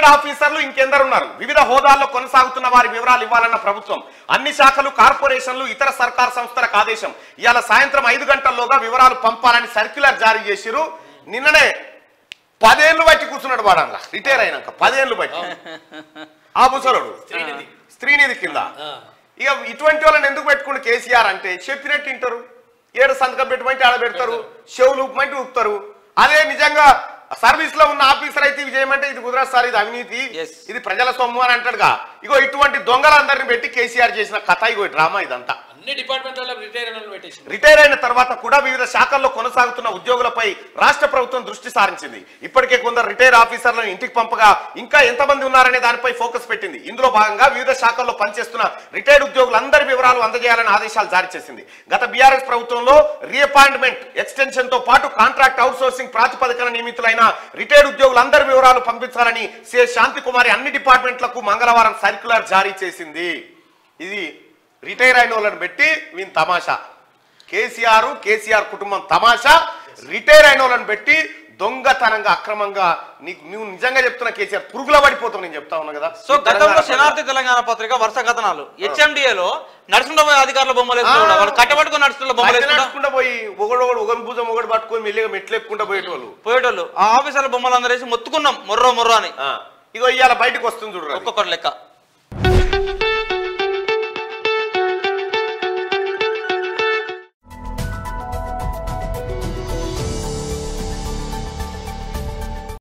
Retired ఆఫీసర్లు ఇంకెందరు ఉన్నారు వివిధ హోదాల్లో కొనసాగుతున్న వారి వివరాలు ఇవ్వాలన్న ప్రభుత్వం అన్ని శాఖలు కార్పొరేషన్లు ఇతర సర్కార్ సంస్థలకు ఆదేశం ఇవాళ సాయంత్రం ఐదు గంటల్లోగా వివరాలు పంపాలని సర్క్యులర్ జారీ చేసిరు నిన్ననే పదేళ్ళు బట్టి కూర్చున్నాడు వాడంగా రిటైర్ అయినాక పదేళ్ళు బట్టి ఆ ముసలుడు శ్రీనిధి. స్త్రీనిధి కింద ఆ. ఇక ఇటువంటి వాళ్ళని ఎందుకు పెట్టుకుంటే కేసీఆర్ అంటే చెప్పినట్టు వింటారు ఏడు సంతకం పెట్టమంటే ఆడ పెడతారు చెవులు ఊపమంటే ఊపుతారు అదే నిజంగా సర్వీస్ లో ఉన్న ఆఫీసర్ అయితే ఇవి చేయమంటే ఇది కుదరదు సార్ ఇది అవినీతి Yes. ఇది ప్రజల సొమ్ము అని అంటాడుగా ఇగో ఇటువంటి దొంగలందరిని పెట్టి కేసీఆర్ చేసిన కథ ఇగో డ్రామా ఇదంతా అన్ని డిపార్ట్మెంట్లలో రిటైర్ అయిన వాళ్ళు పెట్టేసి రిటైర్ అయిన తర్వాత కూడా వివిధ శాఖల్లో కొనసాగుతున్న ఉద్యోగులపై రాష్ట్ర ప్రభుత్వం దృష్టి సారించింది ఇప్పటికే కొందరు రిటైర్ ఆఫీసర్లను ఇంటికి పంపగా ఇంకా ఎంతమంది ఉన్నారనే దానిపై ఫోకస్ పెట్టింది ఇందులో భాగంగా వివిధ శాఖల్లో పనిచేస్తున్న రిటైర్డ్ ఉద్యోగులందరి వివరాలు అందజేయాలని ఆదేశాలు జారీ చేసింది గత బీఆర్ఎస్ ప్రభుత్వంలో రీఅపాయింట్మెంట్ ఎక్స్టెన్షన్ తో పాటు కాంట్రాక్ట్ అవుట్సోర్సింగ్ ప్రాతిపదికన నియమితులైన రిటైర్డ్ ఉద్యోగులందరి వివరాలు పంపించాలని సి శాంతి కుమారి అన్ని డిపార్ట్మెంట్లకు మంగళవారం సర్క్యులర్ జారీ చేసింది ఇది రిటైర్ అయిన వాళ్ళని పెట్టి వీని తమాషా కేసీఆర్ కేసీఆర్ కుటుంబం తమాషా రిటైర్ అయిన వాళ్ళని పెట్టి దొంగతనంగా అక్రమంగా నీకు నువ్వు నిజంగా చెప్తున్నా కేసీఆర్ పురుగుల పడిపోతావు నేను చెప్తా ఉన్నా కదా సో గతంలో శనార్థి తెలంగాణ పత్రిక వరుస కథనాలు హెచ్ఎండిఏలో నడుచుకుంటూ పోయే అధికారుల బొమ్మలు వేసుకుంటా వాళ్ళు కట్టబట్టుకుని నడుచుకుంటూ బొమ్మలు బయట వేసుకుంటా నడుచుకుంటూ పోయి ఒకడు ఒకడు ఒకరి భుజం ఒకటి పట్టుకొని మెల్లిగా మెట్లు ఎక్కుంటూ పోయేటోళ్ళు పోయేటోళ్ళు ఆ ఆఫీసర్ల బొమ్మలు అందరూ వేసి మొత్తుకున్నాం మొర్రో మొర్రో అని ఆ, ఇగో ఇవాళ బయటకు వస్తుంది చూడరా ఒక్కొక్కటి లెక్క